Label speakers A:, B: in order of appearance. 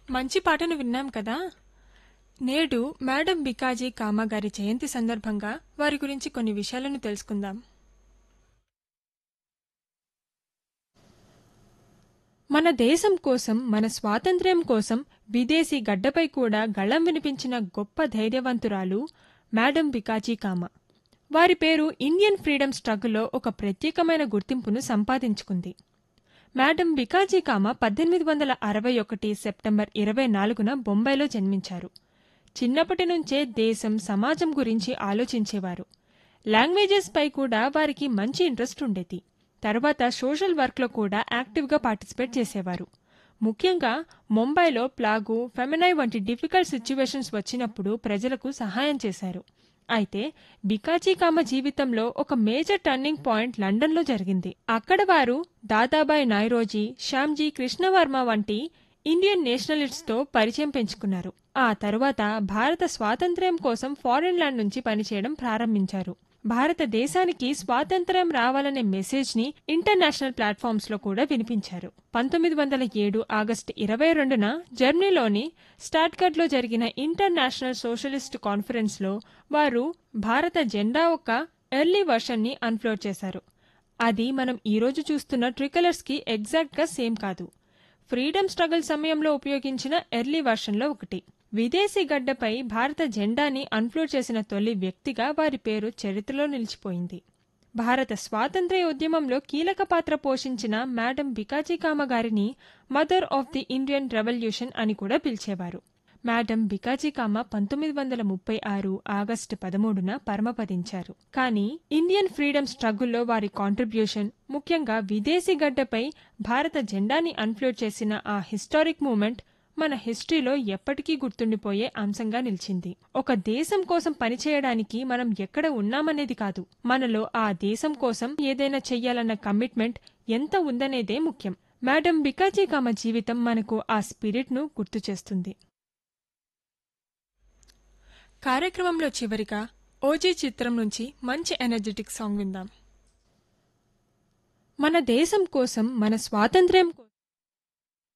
A: మంచి పాటను విన్నాం కదా నేడు మేడం బికాజీ కామా గారి జయంతి సందర్భంగా వారి గురించి కొన్ని విషయాలను తెలుసుకుందాం మన దేశం కోసం మన స్వాతంత్ర్యం కోసం విదేశీ గడ్డపై కూడా గళం వినిపించిన గొప్ప ధైర్యవంతురాలు మేడం బికాజీ కామా వారి పేరు ఇండియన్ ఫ్రీడమ్ స్ట్రగుల్లో ఒక ప్రత్యేకమైన గుర్తింపును సంపాదించుకుంది మేడం బికాజీ కామా పద్దెనిమిది వందల అరవై ఒకటి సెప్టెంబర్ ఇరవై నాలుగున బొంబాయిలో జన్మించారు చిన్నప్పటి నుంచే దేశం సమాజం గురించి ఆలోచించేవారు లాంగ్వేజెస్ పై కూడా వారికి మంచి ఇంట్రెస్ట్ ఉండేది తర్వాత సోషల్ వర్క్లో కూడా యాక్టివ్గా పార్టిసిపేట్ చేసేవారు ముఖ్యంగా ముంబైలో ప్లాగు ఫెమినై వంటి డిఫికల్ట్ సిచ్యువేషన్స్ వచ్చినప్పుడు ప్రజలకు సహాయం చేశారు అయితే బికాజీ కామ జీవితంలో ఒక మేజర్ టర్నింగ్ పాయింట్ లండన్లో జరిగింది అక్కడ వారు దాదాబాయ్ నాయ్రోజీ శ్యామ్జీ కృష్ణవర్మ వంటి ఇండియన్ నేషనలిస్ట్తో పరిచయం పెంచుకున్నారు ఆ తరువాత భారత స్వాతంత్ర్యం కోసం ఫారిన్ ల్యాండ్ నుంచి పనిచేయడం ప్రారంభించారు భారతదేశానికి స్వాతంత్ర్యం రావాలనే మెసేజ్ని ఇంటర్నేషనల్ ప్లాట్ఫామ్స్లో కూడా వినిపించారు పంతొమ్మిది వందల ఏడు ఆగస్టు ఇరవై రెండున జర్మనీలోని స్టాట్గర్డ్లో జరిగిన ఇంటర్నేషనల్ సోషలిస్ట్ కాన్ఫరెన్స్లో వారు భారత జెండా ఒక ఎర్లీ వర్షన్ని అన్ఫ్లోర్ చేశారు అది మనం ఈరోజు చూస్తున్న ట్రికలర్స్కి ఎగ్జాక్ట్గా సేమ్ కాదు ఫ్రీడమ్ స్ట్రగుల్ సమయంలో ఉపయోగించిన ఎర్లీ వర్షన్లో ఒకటి విదేశీ గడ్డపై భారత జెండాని అన్ఫ్లోర్ చేసిన తొలి వ్యక్తిగా వారి పేరు చరిత్రలో నిలిచిపోయింది భారత స్వాతంత్ర్య ఉద్యమంలో కీలక పాత్ర పోషించిన మేడం బికాజీ కామ గారిని mother of the Indian revolution అని కూడా పిలిచేవారు మేడం బికాజీ కామ పంతొమ్మిది వందల ముప్పై ఆరు ఆగస్టు పదమూడున పరమపదించారు కానీ ఇండియన్ ఫ్రీడమ్ స్ట్రగుల్లో వారి కాంట్రిబ్యూషన్ ముఖ్యంగా విదేశీ గడ్డపై భారత జెండాని అన్ఫ్లోర్ చేసిన ఆ హిస్టారిక్ మూమెంట్ మన హిస్టరీలో ఎప్పటికీ గుర్తుండిపోయే అంశంగా నిలిచింది ఒక దేశం కోసం పనిచేయడానికి మనం ఎక్కడ ఉన్నామనేది కాదు మనలో ఆ దేశం కోసం ఏదైనా చెయ్యాలన్న కమిట్మెంట్ ఎంత ఉందనేదే ముఖ్యం మేడం బికాజీ కామ జీవితం మనకు ఆ స్పిరిట్ను గుర్తు చేస్తుంది కార్యక్రమంలో చివరిగా ఓజీ చిత్రం నుంచి మంచి ఎనర్జెటిక్ సాంగ్ విందాం మన దేశం కోసం మన స్వాతంత్ర్యం కోసం